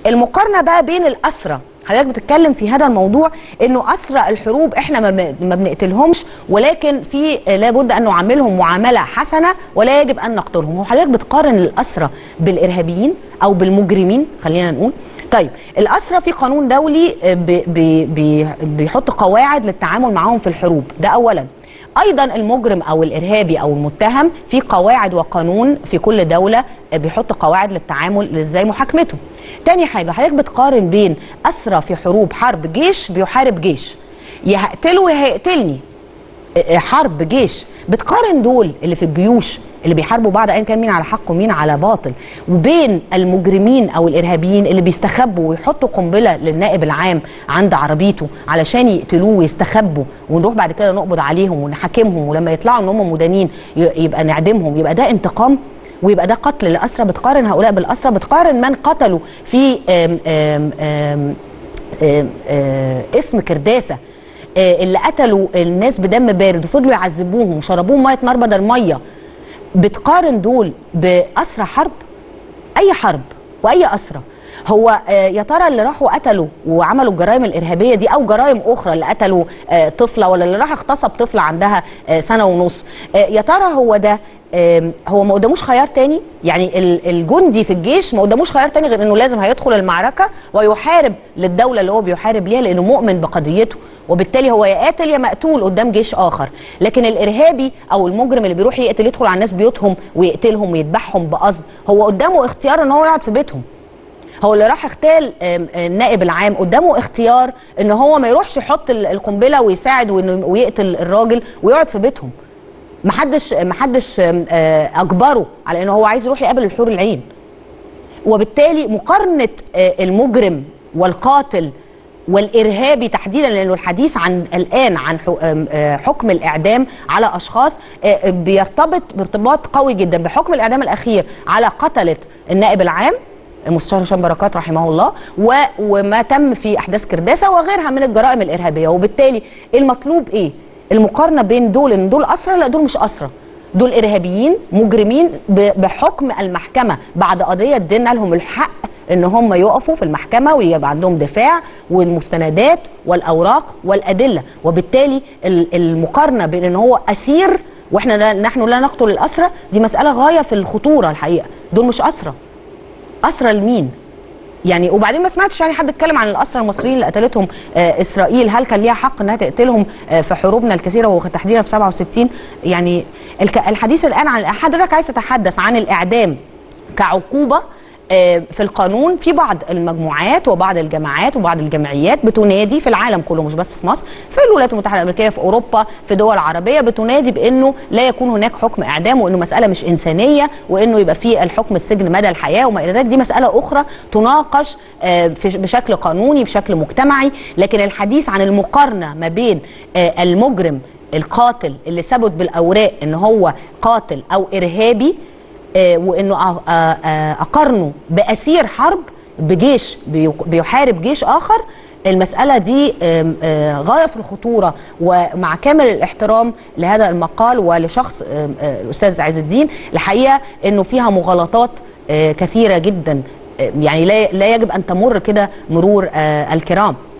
المقارنه بقى بين الاسرى حضرتك بتتكلم في هذا الموضوع انه اسرى الحروب احنا ما بن- ما بنقتلهمش ولكن في لابد ان نعاملهم معامله حسنه ولا يجب ان نقتلهم هو حضرتك بتقارن الاسرى بالارهابيين او بالمجرمين خلينا نقول طيب الاسرى في قانون دولي بي بي بي بيحط قواعد للتعامل معاهم في الحروب ده اولا ايضا المجرم او الارهابي او المتهم في قواعد وقانون في كل دوله بيحط قواعد للتعامل ازاي محاكمته تاني حاجه حضرتك بتقارن بين اسرى في حروب حرب جيش بيحارب جيش يا هقتله يا هيقتلني حرب جيش بتقارن دول اللي في الجيوش اللي بيحاربوا بعض ايا كان مين على حق ومين على باطل وبين المجرمين او الارهابيين اللي بيستخبوا ويحطوا قنبله للنائب العام عند عربيته علشان يقتلوه ويستخبوا ونروح بعد كده نقبض عليهم ونحاكمهم ولما يطلعوا ان هم مدانين ي- يبقى نعدمهم يبقى ده انتقام ويبقى ده قتل للاسرى بتقارن هؤلاء بالاسرى بتقارن من قتلوا في آم آم آم آم آم اسم كرداسه آه، اللي قتلوا الناس بدم بارد وفضلوا يعذبوهم وشربوهم ميه نار بدل ميه بتقارن دول بأسرى حرب اي حرب واي اسرى هو آه، يا ترى اللي راحوا قتلوا وعملوا الجرائم الارهابيه دي او جرائم اخرى اللي قتلوا آه، طفله ولا اللي راح اغتصب طفله عندها آه، سنه ونص آه، يا ترى هو ده آم، هو ما قداموش خيار تاني يعني ال- الجندي في الجيش ما قداموش خيار تاني غير انه لازم هيدخل المعركه ويحارب للدوله اللي هو بيحارب ليها لانه مؤمن بقضيته وبالتالي هو يا قاتل يا مقتول قدام جيش اخر لكن الارهابي او المجرم اللي بيروح يقتل يدخل على الناس بيوتهم ويقتلهم ويذبحهم بقصد هو قدامه اختيار ان هو يقعد في بيتهم هو اللي راح اغتال آم، النائب العام قدامه اختيار ان هو ما يروحش يحط ال- القنبله ويساعد وإنه- ويقتل الراجل ويقعد في بيتهم محدش محدش آم، آه، اجبره على انه هو عايز يروح يقابل الحور العين وبالتالي مقارنه آه، المجرم والقاتل والارهابي تحديدا لانه الحديث عن الان عن حو- آم، آه، حكم الاعدام على اشخاص آه، بيرتبط بارتباط قوي جدا بحكم الاعدام الاخير على قتله النائب العام المستشار هشام بركات رحمه الله و... وما تم في احداث كرداسه وغيرها من الجرائم الارهابيه وبالتالي المطلوب ايه؟ المقارنه بين دول ان دول اسرى لا دول مش اسرى دول ارهابيين مجرمين ب... بحكم المحكمه بعد قضيه ادينا لهم الحق ان هم يقفوا في المحكمه ويبقى عندهم دفاع والمستندات والاوراق والادله وبالتالي ال- المقارنه بين ان هو اسير واحنا لا نحن لا نقتل الاسرى دي مساله غايه في الخطوره الحقيقه دول مش اسرى اسرى لمين يعني وبعدين ما سمعتش يعني حد اتكلم عن الاسرى المصريين اللي قتلتهم آه اسرائيل هل كان ليها حق انها تقتلهم آه في حروبنا الكثيره وتحديدا في 67 يعني الك- الحديث الان عن حضرتك عايز تتحدث عن الاعدام كعقوبه آه، في القانون في بعض المجموعات وبعض الجماعات وبعض الجمعيات بتنادي في العالم كله مش بس في مصر في الولايات المتحده الامريكيه في اوروبا في دول عربيه بتنادي بانه لا يكون هناك حكم اعدام وانه مساله مش انسانيه وانه يبقى في الحكم السجن مدى الحياه وما الى ذلك دي مساله اخرى تناقش آه، في- بشكل قانوني بشكل مجتمعي لكن الحديث عن المقارنه ما بين آه، المجرم القاتل اللي ثبت بالاوراق ان هو قاتل او ارهابي آه، وانه أ- آه، آه، اقارنه باسير حرب بجيش بيق- بيحارب جيش اخر المسألة دي آم، آه، غاية في الخطورة ومع كامل الاحترام لهذا المقال ولشخص آم، آه، الأستاذ عز الدين الحقيقة أنه فيها مغالطات آه، كثيرة جدا آه، يعني لا لا يجب أن تمر كده مرور آه، الكرام